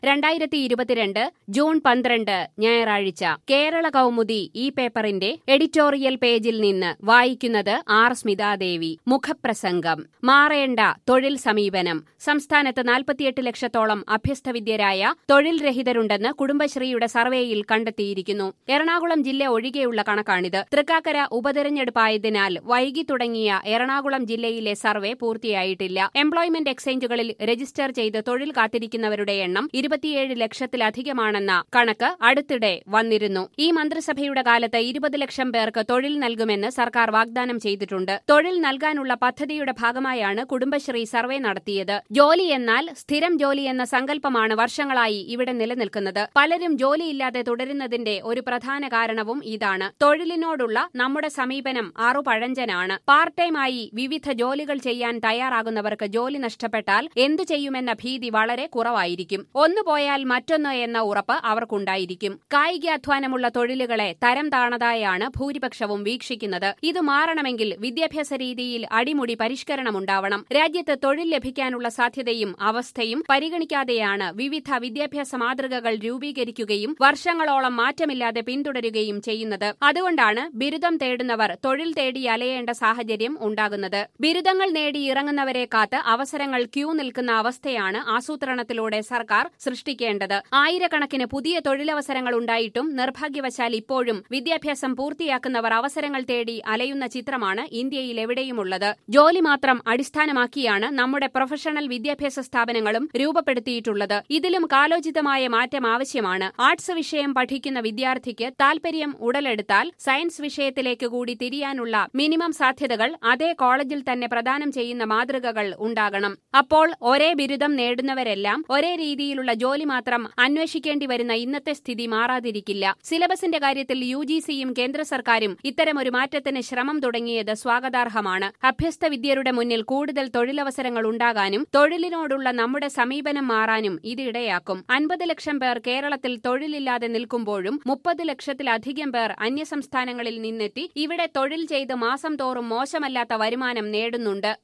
രണ്ടായിരത്തി ഇരുപത്തിരണ്ട് ജൂൺ പന്ത്രണ്ട് ഞായറാഴ്ച കേരള കൗമുദി ഈ പേപ്പറിന്റെ എഡിറ്റോറിയൽ പേജിൽ നിന്ന് വായിക്കുന്നത് ആർ സ്മിതാദേവി മുഖപ്രസംഗം മാറേണ്ട തൊഴിൽ സമീപനം സംസ്ഥാനത്ത് നാൽപ്പത്തിയെട്ട് ലക്ഷത്തോളം അഭ്യസ്തവിദ്യരായ തൊഴിൽ രഹിതരുണ്ടെന്ന് കുടുംബശ്രീയുടെ സർവേയിൽ കണ്ടെത്തിയിരിക്കുന്നു എറണാകുളം ജില്ല ഒഴികെയുള്ള കണക്കാണിത് തൃക്കാക്കര ഉപതെരഞ്ഞെടുപ്പായതിനാൽ വൈകി തുടങ്ങിയ എറണാകുളം ജില്ലയിലെ സർവേ പൂർത്തിയായിട്ടില്ല എംപ്ലോയ്മെന്റ് എക്സ്ചേഞ്ചുകളിൽ രജിസ്റ്റർ ചെയ്ത് തൊഴിൽ കാത്തിരിക്കുന്നവരുടെ എണ്ണം ഇരുപത്തിയേഴ് ലക്ഷത്തിലധികമാണെന്ന കണക്ക് അടുത്തിടെ വന്നിരുന്നു ഈ മന്ത്രിസഭയുടെ കാലത്ത് ഇരുപത് ലക്ഷം പേർക്ക് തൊഴിൽ നൽകുമെന്ന് സർക്കാർ വാഗ്ദാനം ചെയ്തിട്ടുണ്ട് തൊഴിൽ നൽകാനുള്ള പദ്ധതിയുടെ ഭാഗമായാണ് കുടുംബശ്രീ സർവേ നടത്തിയത് ജോലി എന്നാൽ സ്ഥിരം ജോലി എന്ന സങ്കല്പമാണ് വർഷങ്ങളായി ഇവിടെ നിലനിൽക്കുന്നത് പലരും ജോലിയില്ലാതെ തുടരുന്നതിന്റെ ഒരു പ്രധാന കാരണവും ഇതാണ് തൊഴിലിനോടുള്ള നമ്മുടെ സമീപനം ആറുപഴഞ്ചനാണ് പാർട്ട് ടൈമായി വിവിധ ജോലികൾ ചെയ്യാൻ തയ്യാറാകുന്നവർക്ക് ജോലി നഷ്ടപ്പെട്ടാൽ എന്തു ചെയ്യുമെന്ന ഭീതി വളരെ കുറവായിരിക്കും ഒന്ന് പോയാൽ മറ്റൊന്ന് എന്ന ഉറപ്പ് അവർക്കുണ്ടായിരിക്കും കായികാധ്വാനമുള്ള തൊഴിലുകളെ തരം താണതായാണ് ഭൂരിപക്ഷവും വീക്ഷിക്കുന്നത് ഇത് മാറണമെങ്കിൽ വിദ്യാഭ്യാസ രീതിയിൽ അടിമുടി പരിഷ്കരണമുണ്ടാവണം രാജ്യത്ത് തൊഴിൽ ലഭിക്കാനുള്ള സാധ്യതയും അവസ്ഥയും പരിഗണിക്കാതെയാണ് വിവിധ വിദ്യാഭ്യാസ മാതൃകകൾ രൂപീകരിക്കുകയും വർഷങ്ങളോളം മാറ്റമില്ലാതെ പിന്തുടരുകയും ചെയ്യുന്നത് അതുകൊണ്ടാണ് ബിരുദം തേടുന്നവർ തൊഴിൽ തേടി അലയേണ്ട സാഹചര്യം ഉണ്ടാകുന്നത് ബിരുദങ്ങൾ നേടി ഇറങ്ങുന്നവരെ കാത്ത് അവസരങ്ങൾ ക്യൂ നിൽക്കുന്ന അവസ്ഥയാണ് ആസൂത്രണത്തിലൂടെ സർക്കാർ സൃഷ്ടിക്കേണ്ടത് ആയിരക്കണക്കിന് പുതിയ തൊഴിലവസരങ്ങൾ ഉണ്ടായിട്ടും നിർഭാഗ്യവശാൽ ഇപ്പോഴും വിദ്യാഭ്യാസം പൂർത്തിയാക്കുന്നവർ അവസരങ്ങൾ തേടി അലയുന്ന ചിത്രമാണ് ഇന്ത്യയിൽ എവിടെയുമുള്ളത് ജോലി മാത്രം അടിസ്ഥാനമാക്കിയാണ് നമ്മുടെ പ്രൊഫഷണൽ വിദ്യാഭ്യാസ സ്ഥാപനങ്ങളും രൂപപ്പെടുത്തിയിട്ടുള്ളത് ഇതിലും കാലോചിതമായ മാറ്റം ആവശ്യമാണ് ആർട്സ് വിഷയം പഠിക്കുന്ന വിദ്യാർത്ഥിക്ക് താൽപര്യം ഉടലെടുത്താൽ സയൻസ് വിഷയത്തിലേക്ക് കൂടി തിരിയാനുള്ള മിനിമം സാധ്യതകൾ അതേ കോളേജിൽ തന്നെ പ്രദാനം ചെയ്യുന്ന മാതൃകകൾ ഉണ്ടാകണം അപ്പോൾ ഒരേ ബിരുദം നേടുന്നവരെല്ലാം ഒരേ രീതിയിലുള്ള ജോലി മാത്രം അന്വേഷിക്കേണ്ടി വരുന്ന ഇന്നത്തെ സ്ഥിതി മാറാതിരിക്കില്ല സിലബസിന്റെ കാര്യത്തിൽ യു ജി സിയും കേന്ദ്ര സർക്കാരും ഇത്തരമൊരു മാറ്റത്തിന് ശ്രമം തുടങ്ങിയത് സ്വാഗതാർഹമാണ് അഭ്യസ്ത വിദ്യരുടെ മുന്നിൽ കൂടുതൽ തൊഴിലവസരങ്ങൾ ഉണ്ടാകാനും തൊഴിലിനോടുള്ള നമ്മുടെ സമീപനം മാറാനും ഇത് ഇടയാക്കും അൻപത് ലക്ഷം പേർ കേരളത്തിൽ തൊഴിലില്ലാതെ നിൽക്കുമ്പോഴും മുപ്പത് ലക്ഷത്തിലധികം പേർ അന്യസംസ്ഥാനങ്ങളിൽ നിന്നെത്തി ഇവിടെ തൊഴിൽ ചെയ്ത് മാസം തോറും മോശമല്ലാത്ത വരുമാനം നേടുന്നുണ്ട്